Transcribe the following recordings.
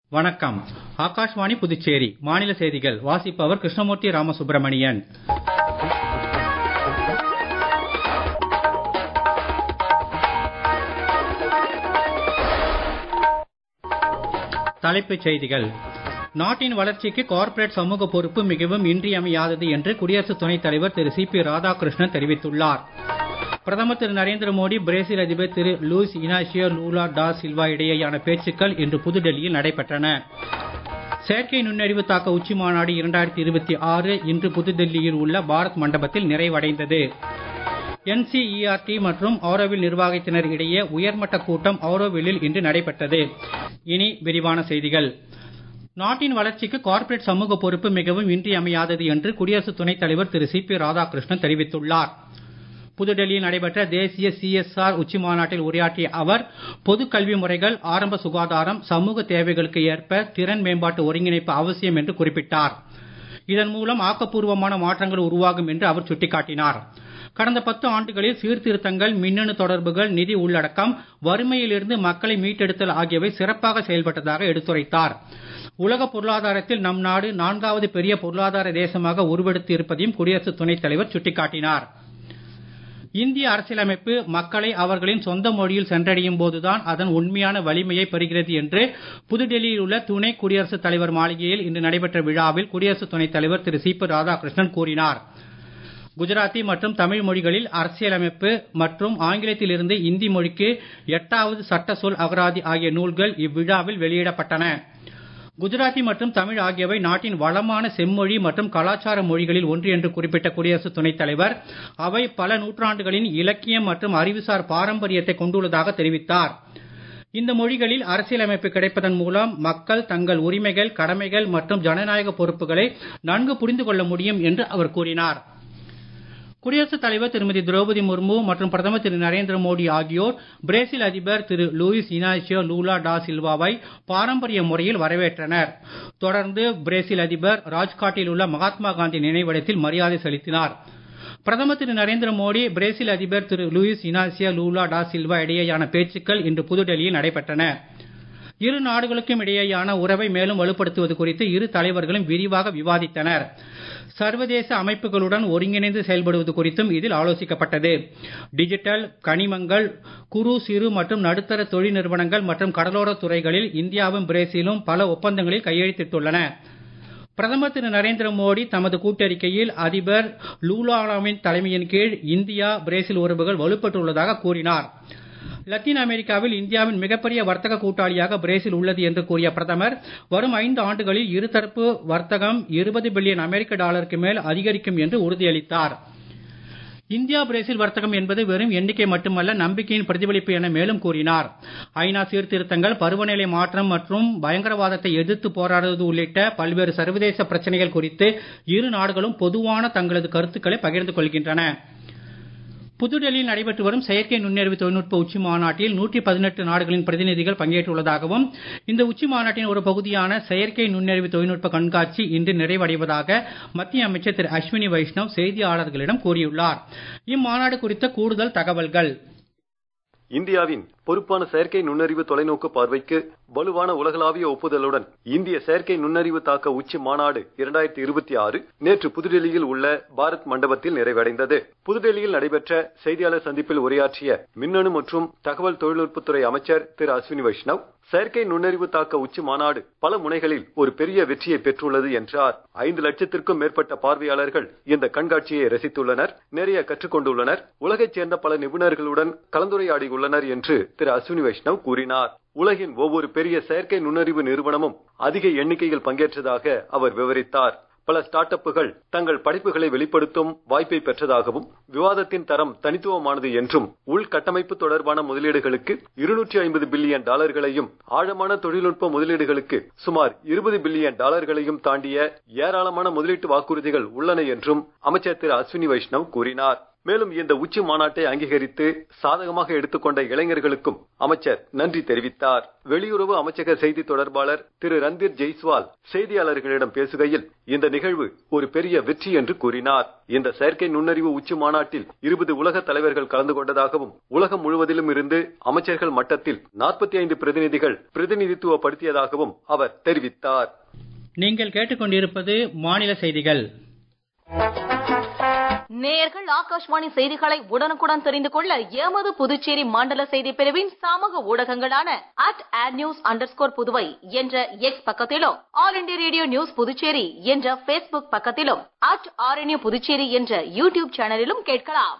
வணக்கம் ஆகாஷ்வாணி புதுச்சேரி மாநில செய்திகள் வாசிப்பவர் கிருஷ்ணமூர்த்தி ராமசுப்ரமணியன் தலைப்புச் செய்திகள் நாட்டின் வளர்ச்சிக்கு கார்ப்பரேட் சமூக பொறுப்பு மிகவும் இன்றியமையாதது என்று குடியரசு துணைத் தலைவர் திரு சி பி ராதாகிருஷ்ணன் தெரிவித்துள்ளார் பிரதமர் திரு நரேந்திர மோடி பிரேசில் அதிபர் திரு லூயிஸ் இனாஷியோ லூலா டா சில்வா இடையேயான பேச்சுக்கள் இன்று புதுடெல்லியில் நடைபெற்றன செயற்கை நுண்ணறிவு தாக்க உச்சி மாநாடு இரண்டாயிரத்தி இருபத்தி ஆறு இன்று புதுடெல்லியில் உள்ள பாரத் மண்டபத்தில் நிறைவடைந்தது என்சிஇஆர்டி மற்றும் ஆரோவில் நிர்வாகத்தினர் இடையே உயர்மட்ட கூட்டம் ஆரோவில்லில் இன்று நடைபெற்றது இனி விரிவான செய்திகள் நாட்டின் வளர்ச்சிக்கு கார்ப்பரேட் சமூக பொறுப்பு மிகவும் இன்றியமையாதது என்று குடியரசு துணைத் தலைவர் திரு சி பி ராதாகிருஷ்ணன் தெரிவித்துள்ளார் புதுடெல்லியில் நடைபெற்ற தேசிய சிஎஸ்ஆர் உச்சி மாநாட்டில் உரையாற்றிய அவர் பொது கல்வி முறைகள் ஆரம்ப சுகாதாரம் சமூக தேவைகளுக்கு ஏற்ப திறன் மேம்பாட்டு ஒருங்கிணைப்பு அவசியம் என்று குறிப்பிட்டார் இதன் மூலம் ஆக்கப்பூர்வமான மாற்றங்கள் உருவாகும் என்று அவர் சுட்டிக்காட்டினார் கடந்த பத்து ஆண்டுகளில் சீர்திருத்தங்கள் மின்னணு தொடர்புகள் நிதி உள்ளடக்கம் வறுமையிலிருந்து மக்களை மீட்டெடுத்தல் ஆகியவை சிறப்பாக செயல்பட்டதாக எடுத்துரைத்தார் உலக பொருளாதாரத்தில் நம் நாடு நான்காவது பெரிய பொருளாதார தேசமாக உருவெடுத்து இருப்பதையும் குடியரசு துணைத் தலைவர் சுட்டிக்காட்டினார் இந்திய அரசியலமைப்பு மக்களை அவர்களின் சொந்த மொழியில் சென்றடையும் போதுதான் அதன் உண்மையான வலிமையை பெறுகிறது என்று புதுடெல்லியில் உள்ள துணை குடியரசுத் தலைவர் மாளிகையில் இன்று நடைபெற்ற விழாவில் குடியரசு துணைத் தலைவர் திரு சி பி ராதாகிருஷ்ணன் கூறினார் குஜராத்தி மற்றும் தமிழ் மொழிகளில் அரசியலமைப்பு மற்றும் ஆங்கிலத்தில் இருந்து இந்தி மொழிக்கு எட்டாவது சட்ட சொல் அகராதி ஆகிய நூல்கள் இவ்விழாவில் வெளியிடப்பட்டன குஜராத்தி மற்றும் தமிழ் ஆகியவை நாட்டின் வளமான செம்மொழி மற்றும் கலாச்சார மொழிகளில் ஒன்று என்று குறிப்பிட்ட குடியரசு துணைத் தலைவர் அவை பல நூற்றாண்டுகளின் இலக்கியம் மற்றும் அறிவுசார் பாரம்பரியத்தை கொண்டுள்ளதாக தெரிவித்தார் இந்த மொழிகளில் அரசியலமைப்பு கிடைப்பதன் மூலம் மக்கள் தங்கள் உரிமைகள் கடமைகள் மற்றும் ஜனநாயக பொறுப்புகளை நன்கு புரிந்து கொள்ள முடியும் என்று அவர் கூறினார் குடியரசுத் தலைவர் திருமதி திரௌபதி முர்மு மற்றும் பிரதமர் திரு நரேந்திர மோடி ஆகியோர் பிரேசில் அதிபர் திரு லூயிஸ் இனாஷியோ லூலா டா சில்வாவை பாரம்பரிய முறையில் வரவேற்றனர் தொடர்ந்து பிரேசில் அதிபர் ராஜ்காட்டில் உள்ள மகாத்மா காந்தி நினைவிடத்தில் மரியாதை செலுத்தினார் பிரதமர் திரு நரேந்திர மோடி பிரேசில் அதிபர் திரு லூயிஸ் இனாசியா லூலா டா சில்வா இடையேயான பேச்சுக்கள் இன்று புதுடெல்லியில் நடைபெற்றன இரு நாடுகளுக்கும் இடையேயான உறவை மேலும் வலுப்படுத்துவது குறித்து இரு தலைவர்களும் விரிவாக விவாதித்தனர் சர்வதேச அமைப்புகளுடன் ஒருங்கிணைந்து செயல்படுவது குறித்தும் இதில் ஆலோசிக்கப்பட்டது டிஜிட்டல் கனிமங்கள் குறு சிறு மற்றும் நடுத்தர தொழில் நிறுவனங்கள் மற்றும் கடலோர துறைகளில் இந்தியாவும் பிரேசிலும் பல ஒப்பந்தங்களில் கையெழுத்திட்டுள்ளன பிரதமர் திரு நரேந்திர மோடி தமது கூட்டறிக்கையில் அதிபர் லூலாவின் தலைமையின் கீழ் இந்தியா பிரேசில் உறவுகள் வலுப்பட்டுள்ளதாக கூறினார் லத்தீன் அமெரிக்காவில் இந்தியாவின் மிகப்பெரிய வர்த்தக கூட்டாளியாக பிரேசில் உள்ளது என்று கூறிய பிரதமர் வரும் ஐந்து ஆண்டுகளில் இருதரப்பு வர்த்தகம் இருபது பில்லியன் அமெரிக்க டாலருக்கு மேல் அதிகரிக்கும் என்று உறுதியளித்தார் இந்தியா பிரேசில் வர்த்தகம் என்பது வெறும் எண்ணிக்கை மட்டுமல்ல நம்பிக்கையின் பிரதிபலிப்பு என மேலும் கூறினார் ஐநா சீர்திருத்தங்கள் பருவநிலை மாற்றம் மற்றும் பயங்கரவாதத்தை எதிர்த்து போராடுவது உள்ளிட்ட பல்வேறு சர்வதேச பிரச்சனைகள் குறித்து இரு நாடுகளும் பொதுவான தங்களது கருத்துக்களை பகிர்ந்து கொள்கின்றன புதுடெல்லியில் நடைபெற்று வரும் செயற்கை நுண்ணறிவு தொழில்நுட்ப உச்சி மாநாட்டில் நூற்றி பதினெட்டு நாடுகளின் பிரதிநிதிகள் பங்கேற்றுள்ளதாகவும் இந்த உச்சி மாநாட்டின் ஒரு பகுதியான செயற்கை நுண்ணறிவு தொழில்நுட்ப கண்காட்சி இன்று நிறைவடைவதாக மத்திய அமைச்சர் திரு அஸ்வினி வைஷ்ணவ் செய்தியாளர்களிடம் கூறியுள்ளார் இம்மாநாடு குறித்த கூடுதல் தகவல்கள் இந்தியாவின் பொறுப்பான செயற்கை நுண்ணறிவு தொலைநோக்கு பார்வைக்கு வலுவான உலகளாவிய ஒப்புதலுடன் இந்திய செயற்கை நுண்ணறிவு தாக்க உச்சி மாநாடு இரண்டாயிரத்தி இருபத்தி ஆறு நேற்று புதுடெல்லியில் உள்ள பாரத் மண்டபத்தில் நிறைவடைந்தது புதுடெல்லியில் நடைபெற்ற செய்தியாளர் சந்திப்பில் உரையாற்றிய மின்னணு மற்றும் தகவல் தொழில்நுட்பத்துறை அமைச்சர் திரு அஸ்வினி வைஷ்ணவ் செயற்கை நுண்ணறிவு தாக்க உச்சி மாநாடு பல முனைகளில் ஒரு பெரிய வெற்றியை பெற்றுள்ளது என்றார் ஐந்து லட்சத்திற்கும் மேற்பட்ட பார்வையாளர்கள் இந்த கண்காட்சியை ரசித்துள்ளனர் நிறைய கற்றுக்கொண்டுள்ளனர் உலகைச் சேர்ந்த பல நிபுணர்களுடன் கலந்துரையாடியுள்ளனர் என்று திரு அஸ்வினி வைஷ்ணவ் கூறினார் உலகின் ஒவ்வொரு பெரிய செயற்கை நுண்ணறிவு நிறுவனமும் அதிக எண்ணிக்கையில் பங்கேற்றதாக அவர் விவரித்தார் பல ஸ்டார்ட் அப்புகள் தங்கள் படைப்புகளை வெளிப்படுத்தும் வாய்ப்பை பெற்றதாகவும் விவாதத்தின் தரம் தனித்துவமானது என்றும் உள்கட்டமைப்பு தொடர்பான முதலீடுகளுக்கு இருநூற்றி ஐம்பது பில்லியன் டாலர்களையும் ஆழமான தொழில்நுட்ப முதலீடுகளுக்கு சுமார் இருபது பில்லியன் டாலர்களையும் தாண்டிய ஏராளமான முதலீட்டு வாக்குறுதிகள் உள்ளன என்றும் அமைச்சர் திரு அஸ்வினி வைஷ்ணவ் கூறினார் மேலும் இந்த உச்சி மாநாட்டை அங்கீகரித்து சாதகமாக எடுத்துக்கொண்ட இளைஞர்களுக்கும் அமைச்சர் நன்றி தெரிவித்தார் வெளியுறவு அமைச்சக செய்தி தொடர்பாளர் திரு ரந்தீர் ஜெய்ஸ்வால் செய்தியாளர்களிடம் பேசுகையில் இந்த நிகழ்வு ஒரு பெரிய வெற்றி என்று கூறினார் இந்த செயற்கை நுண்ணறிவு உச்சி மாநாட்டில் இருபது உலக தலைவர்கள் கலந்து கொண்டதாகவும் உலகம் முழுவதிலும் இருந்து அமைச்சர்கள் மட்டத்தில் நாற்பத்தி ஐந்து பிரதிநிதிகள் பிரதிநிதித்துவப்படுத்தியதாகவும் அவர் தெரிவித்தார் நீங்கள் கேட்டுக்கொண்டிருப்பது மாநில செய்திகள் நேயர்கள் ஆகாஷ்வாணி செய்திகளை உடனுக்குடன் தெரிந்து கொள்ள எமது புதுச்சேரி மண்டல செய்தி பிரிவின் சமூக ஊடகங்களான அட் ஆட் நியூஸ் அண்டர்ஸ்கோர் புதுவை என்ற எக்ஸ் பக்கத்திலும் All India Radio News Puducherry என்ற பேஸ்புக் பக்கத்திலும் அட் ஆர்என்யூ புதுச்சேரி என்ற யூடியூப் சேனலிலும் கேட்கலாம்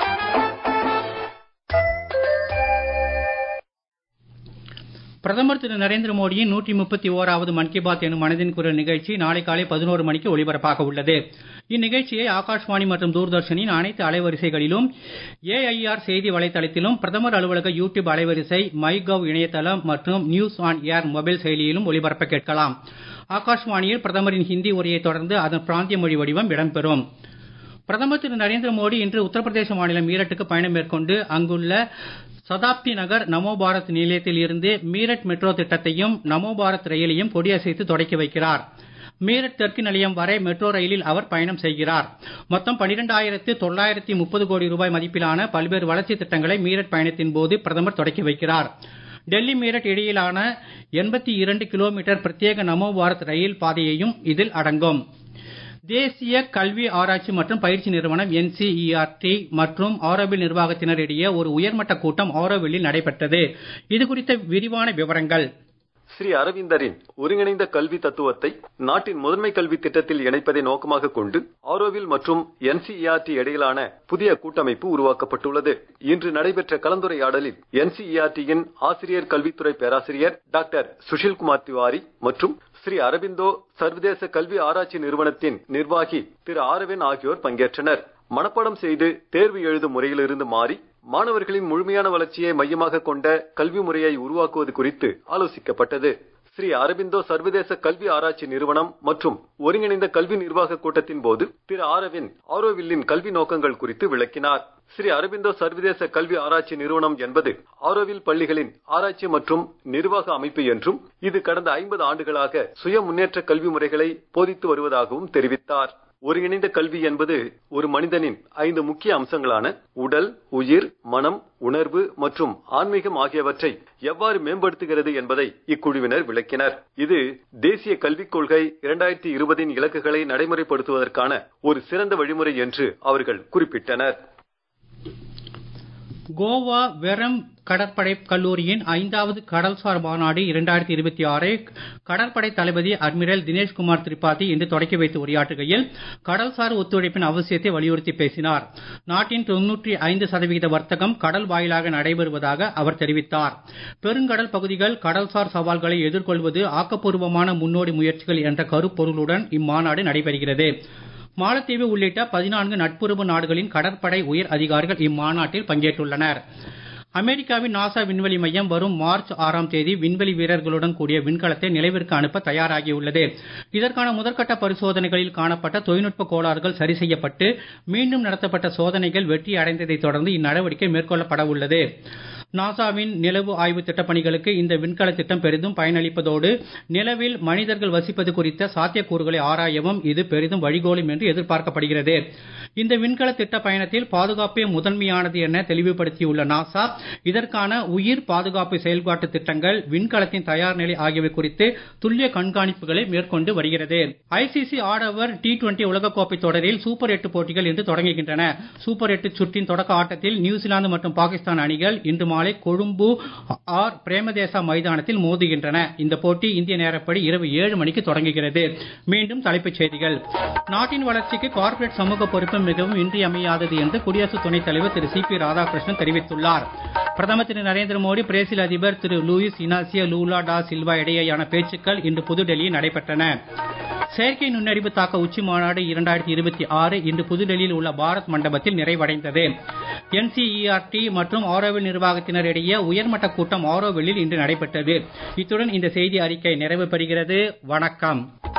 பிரதமர் திரு நரேந்திர மோடியின் நூற்றி முப்பத்தி ஓராவது மன் கி பாத் எனும் மனதின் குரல் நிகழ்ச்சி நாளை காலை பதினோரு மணிக்கு ஒலிபரப்பாக உள்ளது இந்நிகழ்ச்சியை ஆகாஷ்வாணி மற்றும் தூர்தர்ஷனின் அனைத்து அலைவரிசைகளிலும் ஏஐஆர் செய்தி வலைதளத்திலும் பிரதமர் அலுவலக யூடியூப் அலைவரிசை மை கவ் இணையதளம் மற்றும் நியூஸ் ஆன் ஏர் மொபைல் செயலியிலும் ஒலிபரப்ப கேட்கலாம் ஆகாஷ்வாணியில் பிரதமரின் ஹிந்தி உரையை தொடர்ந்து அதன் பிராந்திய மொழி வடிவம் இடம்பெறும் பிரதமர் திரு நரேந்திர மோடி இன்று உத்தரப்பிரதேச மாநிலம் மீரட்டுக்கு பயணம் மேற்கொண்டு அங்குள்ள சதாப்தி நகர் நமோ பாரத் நிலையத்தில் இருந்து மீரட் மெட்ரோ திட்டத்தையும் நமோ பாரத் ரயிலையும் கொடியசைத்து தொடக்கி வைக்கிறார் மீரட் தெற்கு நிலையம் வரை மெட்ரோ ரயிலில் அவர் பயணம் செய்கிறார் மொத்தம் பனிரெண்டாயிரத்து தொள்ளாயிரத்தி முப்பது கோடி ரூபாய் மதிப்பிலான பல்வேறு வளர்ச்சி திட்டங்களை மீரட் பயணத்தின் போது பிரதமர் தொடக்கி வைக்கிறார் டெல்லி மீரட் இடையிலான எண்பத்தி இரண்டு கிலோமீட்டர் பிரத்யேக நமோ பாரத் ரயில் பாதையையும் இதில் அடங்கும் தேசிய கல்வி ஆராய்ச்சி மற்றும் பயிற்சி நிறுவனம் என்சிஇஆர்டி மற்றும் ஆரோவில் நிர்வாகத்தினர் இடையே ஒரு உயர்மட்ட கூட்டம் ஆரோவில்லில் நடைபெற்றது இது குறித்த விரிவான விவரங்கள் ஸ்ரீ அரவிந்தரின் ஒருங்கிணைந்த கல்வி தத்துவத்தை நாட்டின் முதன்மை கல்வி திட்டத்தில் இணைப்பதை நோக்கமாக கொண்டு ஆரோவில் மற்றும் என்சிஇஆர்டி இடையிலான புதிய கூட்டமைப்பு உருவாக்கப்பட்டுள்ளது இன்று நடைபெற்ற கலந்துரையாடலில் என்சிஇஆர்டியின் ஆசிரியர் கல்வித்துறை பேராசிரியர் டாக்டர் சுஷில்குமார் திவாரி மற்றும் ஸ்ரீ அரபிந்தோ சர்வதேச கல்வி ஆராய்ச்சி நிறுவனத்தின் நிர்வாகி திரு ஆரவின் ஆகியோர் பங்கேற்றனர் மனப்பாடம் செய்து தேர்வு எழுதும் முறையிலிருந்து மாறி மாணவர்களின் முழுமையான வளர்ச்சியை மையமாக கொண்ட கல்வி முறையை உருவாக்குவது குறித்து ஆலோசிக்கப்பட்டது ஸ்ரீ அரபிந்தோ சர்வதேச கல்வி ஆராய்ச்சி நிறுவனம் மற்றும் ஒருங்கிணைந்த கல்வி நிர்வாக கூட்டத்தின் போது திரு ஆரவின் ஆரோவில்லின் கல்வி நோக்கங்கள் குறித்து விளக்கினார் ஸ்ரீ அரபிந்தோ சர்வதேச கல்வி ஆராய்ச்சி நிறுவனம் என்பது ஆரோவில் பள்ளிகளின் ஆராய்ச்சி மற்றும் நிர்வாக அமைப்பு என்றும் இது கடந்த ஐம்பது ஆண்டுகளாக சுய முன்னேற்ற கல்வி முறைகளை போதித்து வருவதாகவும் தெரிவித்தார் ஒருங்கிணைந்த கல்வி என்பது ஒரு மனிதனின் ஐந்து முக்கிய அம்சங்களான உடல் உயிர் மனம் உணர்வு மற்றும் ஆன்மீகம் ஆகியவற்றை எவ்வாறு மேம்படுத்துகிறது என்பதை இக்குழுவினர் விளக்கினர் இது தேசிய கல்விக் கொள்கை இரண்டாயிரத்தி இருபதின் இலக்குகளை நடைமுறைப்படுத்துவதற்கான ஒரு சிறந்த வழிமுறை என்று அவர்கள் குறிப்பிட்டனர் கோவா வெரம் கடற்படை கல்லூரியின் ஐந்தாவது கடல்சார் மாநாடு இரண்டாயிரத்தி இருபத்தி ஆறை கடற்படை தளபதி அட்மிரல் தினேஷ்குமார் திரிபாதி இன்று தொடக்கி வைத்து உரையாற்றுகையில் கடல்சார் ஒத்துழைப்பின் அவசியத்தை வலியுறுத்தி பேசினார் நாட்டின் தொன்னூற்றி ஐந்து சதவிகித வர்த்தகம் கடல் வாயிலாக நடைபெறுவதாக அவர் தெரிவித்தார் பெருங்கடல் பகுதிகள் கடல்சார் சவால்களை எதிர்கொள்வது ஆக்கப்பூர்வமான முன்னோடி முயற்சிகள் என்ற கருப்பொருளுடன் இம்மாநாடு நடைபெறுகிறது மாலத்தீவு உள்ளிட்ட பதினான்கு நட்புறவு நாடுகளின் கடற்படை உயர் அதிகாரிகள் இம்மாநாட்டில் பங்கேற்றுள்ளனர் அமெரிக்காவின் நாசா விண்வெளி மையம் வரும் மார்ச் ஆறாம் தேதி விண்வெளி வீரர்களுடன் கூடிய விண்கலத்தை நிலவிற்கு அனுப்ப தயாராகியுள்ளது இதற்கான முதற்கட்ட பரிசோதனைகளில் காணப்பட்ட தொழில்நுட்ப கோளாறுகள் சரி செய்யப்பட்டு மீண்டும் நடத்தப்பட்ட சோதனைகள் வெற்றி அடைந்ததைத் தொடர்ந்து இந்நடவடிக்கை மேற்கொள்ளப்பட உள்ளது நாசாவின் நிலவு ஆய்வு திட்டப்பணிகளுக்கு இந்த விண்கல திட்டம் பெரிதும் பயனளிப்பதோடு நிலவில் மனிதர்கள் வசிப்பது குறித்த சாத்தியக்கூறுகளை ஆராயவும் இது பெரிதும் வழிகோலும் என்று எதிர்பார்க்கப்படுகிறது இந்த விண்கல திட்ட பயணத்தில் பாதுகாப்பே முதன்மையானது என தெளிவுபடுத்தியுள்ள நாசா இதற்கான உயிர் பாதுகாப்பு செயல்பாட்டு திட்டங்கள் விண்கலத்தின் தயார் நிலை ஆகியவை குறித்து துல்லிய கண்காணிப்புகளை மேற்கொண்டு வருகிறது ஐசிசி ஆடவர் டி டுவெண்டி உலகக்கோப்பை தொடரில் சூப்பர் எட்டு போட்டிகள் இன்று தொடங்குகின்றன சூப்பர் எட்டு சுற்றின் தொடக்க ஆட்டத்தில் நியூசிலாந்து மற்றும் பாகிஸ்தான் அணிகள் இன்று மாலை கொழும்பு ஆர் பிரேமதேசா மைதானத்தில் மோதுகின்றன இந்த போட்டி இந்திய நேரப்படி இரவு ஏழு மணிக்கு தொடங்குகிறது மீண்டும் தலைப்புச் செய்திகள் நாட்டின் வளர்ச்சிக்கு கார்ப்பரேட் சமூக பொறுப்பு மிகவும் இன்றியமையாதது என்று குடியரசு துணைத் தலைவர் திரு சி பி ராதாகிருஷ்ணன் தெரிவித்துள்ளார் பிரதமர் திரு நரேந்திர மோடி பிரேசில் அதிபர் திரு லூயிஸ் இனாசியோ லூலா டா சில்வா இடையேயான பேச்சுக்கள் இன்று புதுடெல்லியில் நடைபெற்றன செயற்கை நுண்ணறிவு தாக்க உச்சி மாநாடு இரண்டாயிரத்தி இருபத்தி ஆறு இன்று புதுடெல்லியில் உள்ள பாரத் மண்டபத்தில் நிறைவடைந்தது என்சிஇஆர்டி மற்றும் ஆரோவில் நிர்வாகத்தினர் இடையே உயர்மட்ட கூட்டம் ஆரோவில்லில் இன்று நடைபெற்றது இத்துடன் இந்த செய்தி அறிக்கை நிறைவு பெறுகிறது வணக்கம்